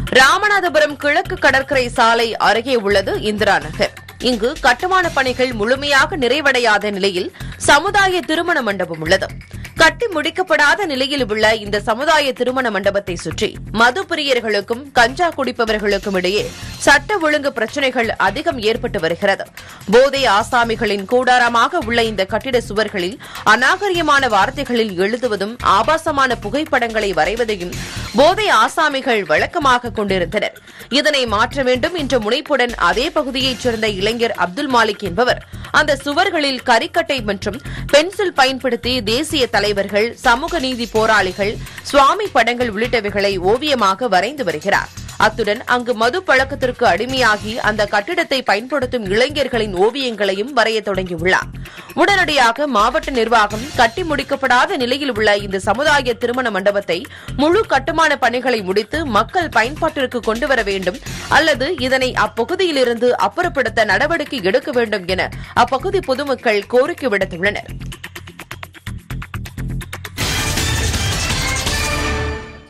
ராமநாதபுரம் கிழக்கு கடற்கரை சாலை அருகே உள்ளது இந்திரா நகர் இங்கு கட்டுமான பணிகள் முழுமையாக நிறைவடையாத நிலையில் சமுதாய திருமண மண்டபம் உள்ளது கட்டி முடிக்கப்படாத நிலையில் உள்ள இந்த சமுதாய திருமண மண்டபத்தை சுற்றி மது பிரியர்களுக்கும் கஞ்சா குடிப்பவர்களுக்கும் இடையே சட்ட ஒழுங்கு பிரச்சினைகள் அதிகம் ஏற்பட்டு வருகிறது போதை ஆசாமிகளின் கூடாரமாக உள்ள இந்த கட்டிட சுவர்களில் அநாகரியமான வார்த்தைகளில் எழுதுவதும் ஆபாசமான புகைப்படங்களை வரைவதையும் போதை ஆசாமிகள் வழக்கமாக கொண்டிருந்தனர் இதனை மாற்ற வேண்டும் என்ற முனைப்புடன் அதே பகுதியைச் சேர்ந்த இளைஞர் அப்துல் மாலிக் என்பவர் அந்த சுவர்களில் கரிக்கட்டை மற்றும் பென்சில் பயன்படுத்தி தேசிய தலைவர்கள் சமூக நீதி போராளிகள் சுவாமி படங்கள் உள்ளிட்டவைகளை ஓவியமாக வரைந்து வருகிறார் அத்துடன் அங்கு மது பழக்கத்திற்கு அடிமையாகி அந்த கட்டிடத்தை பயன்படுத்தும் இளைஞர்களின் ஓவியங்களையும் வரைய தொடங்கியுள்ளார் உடனடியாக மாவட்ட நிர்வாகம் கட்டி முடிக்கப்படாத நிலையில் உள்ள இந்த சமுதாய திருமண மண்டபத்தை முழு கட்டுமான பணிகளை முடித்து மக்கள் பயன்பாட்டிற்கு கொண்டு வர வேண்டும் அல்லது இதனை அப்பகுதியிலிருந்து அப்புறப்படுத்த நடவடிக்கை எடுக்க வேண்டும் என அப்பகுதி பொதுமக்கள் கோரிக்கை விடுத்துள்ளனர்